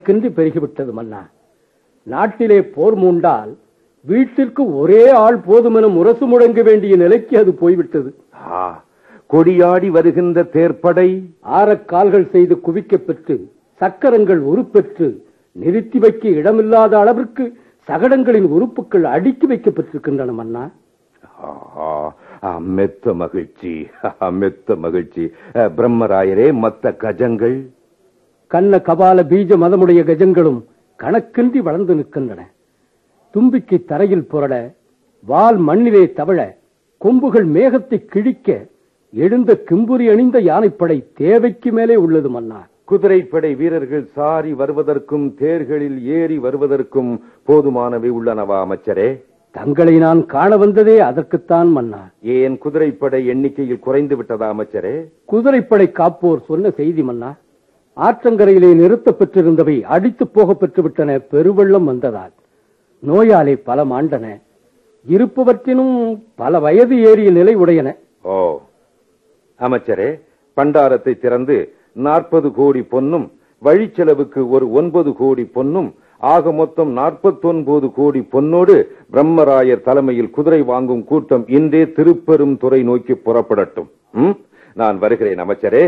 கின்றி பெருகிவிட்டது மன்னா நாட்டிலே போர் மூண்டால் வீட்டிற்கு ஒரே ஆள் போதுமென முரசு முழங்க வேண்டிய நிலைக்கு அது போய்விட்டது ஆ, கொடியாடி வருகின்ற தேர்ப்படை ஆரக்கால்கள் செய்து குவிக்கப் பெற்று சக்கரங்கள் உருப்பெற்று நிறுத்தி வைக்க இடமில்லாத அளவிற்கு சகடங்களின் உறுப்புகள் அடுக்கி வைக்கப்பட்டிருக்கின்றன மன்னா ஆ, ஆ, மெத்த மகிழ்ச்சி ஆ, மெத்த மகிழ்ச்சி அ, பிரம்மராயரே மத்த கஜங்கள் கண்ண கபால பீஜ மதமுடைய கஜங்களும் கணக்கின்றி வளர்ந்து நிற்கின்றன தும்பிக்கை தரையில் புரள வால் மண்ணிலே தவழ கொம்புகள் மேகத்தை கிழிக்க எழுந்த கிம்புரி அணிந்த யானைப்படை தேவைக்கு மேலே உள்ளது மன்னா குதிரைப்படை வீரர்கள் சாரி வருவதற்கும் தேர்களில் ஏறி வருவதற்கும் போதுமானவை உள்ளனவா அமைச்சரே தங்களை நான் காண வந்ததே அதற்குத்தான் மன்னா ஏன் குதிரைப்படை எண்ணிக்கையில் குறைந்து விட்டதா அமைச்சரே குதிரைப்படை காப்போர் சொன்ன செய்தி மன்னா ஆற்றங்கரையிலே நிறுத்தப் பெற்றிருந்தவை அடித்துப் போக பெற்றுவிட்டன பெருவெள்ளம் வந்ததால் நோயாலே பல மாண்டன இருப்பவற்றினும் பல வயது ஏறிய நிலை உடையன ஓ அமைச்சரே பண்டாரத்தை திறந்து நாற்பது கோடி பொன்னும் வழிச்செலவுக்கு ஒரு ஒன்பது கோடி பொன்னும் ஆக மொத்தம் நாற்பத்தொன்பது கோடி பொன்னோடு பிரம்மராயர் தலைமையில் குதிரை வாங்கும் கூட்டம் இன்றே திருப்பெரும் துறை நோக்கி புறப்படட்டும் ம்? நான் வருகிறேன் அமைச்சரே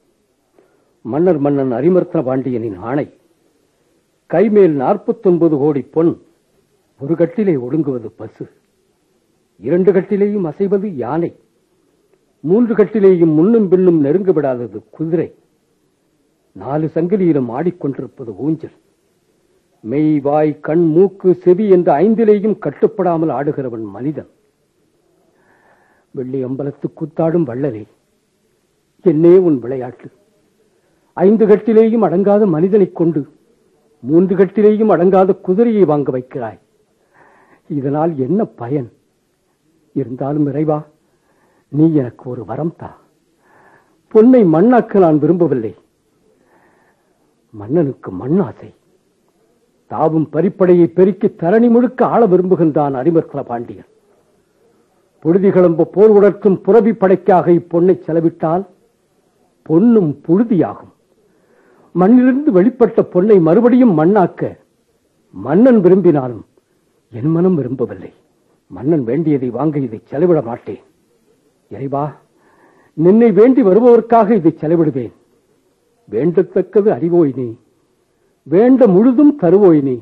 மன்னர் மன்னன் அரிமர்த்தன பாண்டியனின் ஆணை கைமேல் நாற்பத்தொன்பது கோடி பொன் ஒரு கட்டிலே ஒடுங்குவது பசு இரண்டு கட்டிலேயும் அசைவது யானை மூன்று கட்டிலேயும் முன்னும் பின்னும் நெருங்க விடாதது குதிரை நாலு சங்கிலியிலும் ஆடிக்கொண்டிருப்பது ஊஞ்சல் மெய் வாய் கண் மூக்கு செவி என்ற ஐந்திலேயும் கட்டுப்படாமல் ஆடுகிறவன் மனிதன் வெள்ளி அம்பலத்து கூத்தாடும் வள்ளலே என்னே உன் விளையாட்டு ஐந்து கட்டிலேயும் அடங்காத மனிதனைக் கொண்டு மூன்று கட்டிலேயும் அடங்காத குதிரையை வாங்க வைக்கிறாய் இதனால் என்ன பயன் இருந்தாலும் இறைவா நீ எனக்கு ஒரு வரம் தா பொன்னை மண்ணாக்க நான் விரும்பவில்லை மன்னனுக்கு மண்ணாசை தாவும் பரிப்படையை பெருக்கி தரணி முழுக்க ஆள விரும்புகின்றான் அரிமர்த்தன பாண்டியன் புழுதி கிளம்ப போர் உணர்த்தும் புறவி படைக்காக இப்பொன்னை செலவிட்டால் பொன்னும் புழுதியாகும் மண்ணிலிருந்து வெளிப்பட்ட பொன்னை மறுபடியும் மண்ணாக்க மன்னன் விரும்பினாலும் என் மனம் விரும்பவில்லை மன்னன் வேண்டியதை வாங்க இதை செலவிட மாட்டேன் இறைவா நின்னை வேண்டி வருபவர்க்காக இதை செலவிடுவேன் வேண்டத்தக்கது அறிவோய் நீ வேண்ட முழுதும் தருவோய் நீ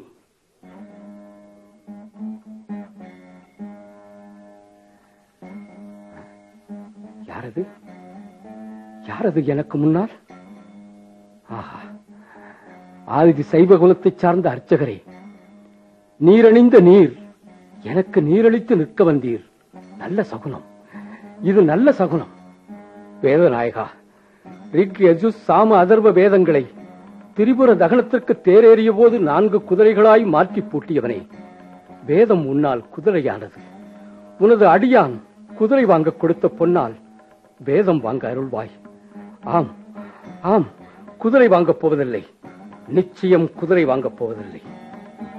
யாரது யாரது எனக்கு முன்னால் ஆஹா ஆதி சைவ குலத்தைச் சார்ந்த அர்ச்சகரே நீரணிந்த நீர் எனக்கு நீரளித்து நிற்க வந்தீர் நல்ல சகுனம் இது நல்ல சகுனம் வேதநாயகா ரிக் யஜு சாம அதர்வ வேதங்களை திரிபுர தகனத்திற்கு தேரேறிய போது நான்கு குதிரைகளாய் மாற்றி பூட்டியவனே வேதம் உன்னால் குதிரையானது உனது அடியான் குதிரை வாங்க கொடுத்த பொன்னால் வேதம் வாங்க அருள்வாய் ஆம் ஆம் குதிரை வாங்கப் போவதில்லை நிச்சயம் குதிரை வாங்கப் போவதில்லை